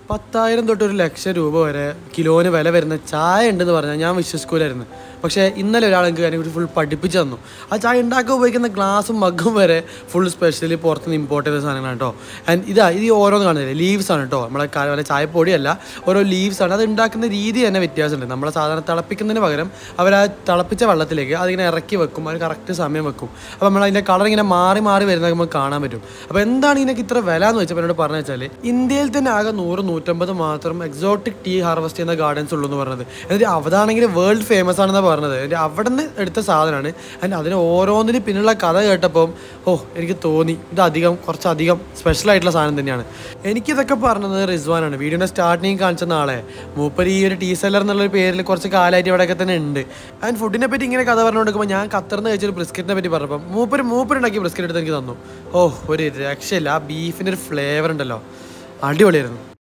പത്തായിരം തൊട്ട് ഒരു ലക്ഷം രൂപ വരെ കിലോന് വില വരുന്ന ചായ ഉണ്ടെന്ന് പറഞ്ഞാൽ ഞാൻ വിശ്വസിക്കൂലായിരുന്നു പക്ഷേ ഇന്നലെ ഒരാൾ എനിക്ക് അതിനെക്കുറിച്ച് ഫുൾ പഠിപ്പിച്ചു തന്നു ആ ചായ ഉണ്ടാക്കാൻ ഉപയോഗിക്കുന്ന ഗ്ലാസും മഗ്ഗും വരെ ഫുൾ സ്പെഷ്യലി പുറത്തുനിന്ന് ഇമ്പോർട്ട് ചെയ്ത സാധനങ്ങളാണ് കേട്ടോ ആൻഡ് ഇതാ ഇത് ഈ ഓരോന്ന് കാണുന്നില്ലേ ലീവ്സ് ആണ് കേട്ടോ നമ്മളെ ക- വല്ല ചായപ്പൊടിയല്ല ഓരോ ലീവ്സ് ആണ് അത് ഉണ്ടാക്കുന്ന രീതി തന്നെ വ്യത്യാസമുണ്ട് നമ്മളെ സാധാരണ തിളപ്പിക്കുന്നതിന് പകരം അവർ ആ തിളപ്പിച്ച വെള്ളത്തിലേക്ക് അതിങ്ങനെ ഇറക്കി വെക്കും അത് കറക്റ്റ് സമയം വെക്കും അപ്പോൾ നമ്മൾ അതിൻ്റെ കളർ ഇങ്ങനെ മാറി മാറി വരുന്നത് നമുക്ക് കാണാൻ പറ്റും അപ്പോൾ എന്താണ് ഇതിനൊക്കെ ഇത്ര വില എന്ന് വെച്ചപ്പോൾ എന്നോട് പറഞ്ഞു വെച്ചാൽ ഇന്ത്യയിൽ തന്നെ ആകെ നൂറ് നൂറ്റമ്പത് മാത്രം എക്സോട്ടിക് ടീ ഹാർവസ്റ്റ് ചെയ്യുന്ന ഗാർഡൻസ് ഉള്ളൂ എന്ന് പറഞ്ഞത് എന്നിട്ട് അതാണെങ്കിൽ വേൾഡ് ഫേമസ് ആണെന്നാണ് പറഞ്ഞത് എന്നിട്ട് അവിടെ നിന്ന് എടുത്ത സാധനമാണ് അതിന് അതിന് ഓരോന്നിനും പിന്നുള്ള കഥ കേട്ടപ്പം ഓ എനിക്ക് തോന്നി ഇത് അധികം കുറച്ചധികം സ്പെഷ്യൽ ആയിട്ടുള്ള സാധനം തന്നെയാണ് എനിക്കിതൊക്കെ പറഞ്ഞത് റിസ്വാനാണ് വീഡിയോയുടെ സ്റ്റാർട്ടിങ് കാണിച്ച നാളെ മൂപ്പര് ഈ ഒരു ടീ സെല്ലർ എന്നുള്ള ഒരു പേരിൽ കുറച്ച് കാലമായിട്ട് ഇവിടെയൊക്കെ തന്നെ ഉണ്ട് ആൻഡ് ഫുഡിനെ പറ്റി ഇങ്ങനെ കഥ പറഞ്ഞു കൊടുക്കുമ്പോൾ ഞാൻ ഖത്തറിന്ന് കഴിച്ചൊരു ബ്രിസ്ക്കറ്റിനെ പറ്റി പറഞ്ഞപ്പം മൂപ്പര് മൂപ്പര് ഉണ്ടാക്കിയ ബ്രിസ്ക്കറ്റ് എടുത്ത് എനിക്ക് തന്നു ഓ ഒരു രക്ഷയില്ല ആ ബീഫിൻ്റെ ഒരു ഫ്ലേവർ ഉണ്ടല്ലോ അടിപൊളിയായിരുന്നു